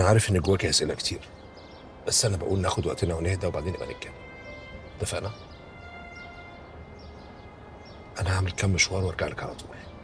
عارف ان جواكي اسئله كتير بس انا بقول ناخد وقتنا ونهدى وبعدين نبقى نتكلم اتفقنا انا هعمل كام مشوار وارجع لك على طول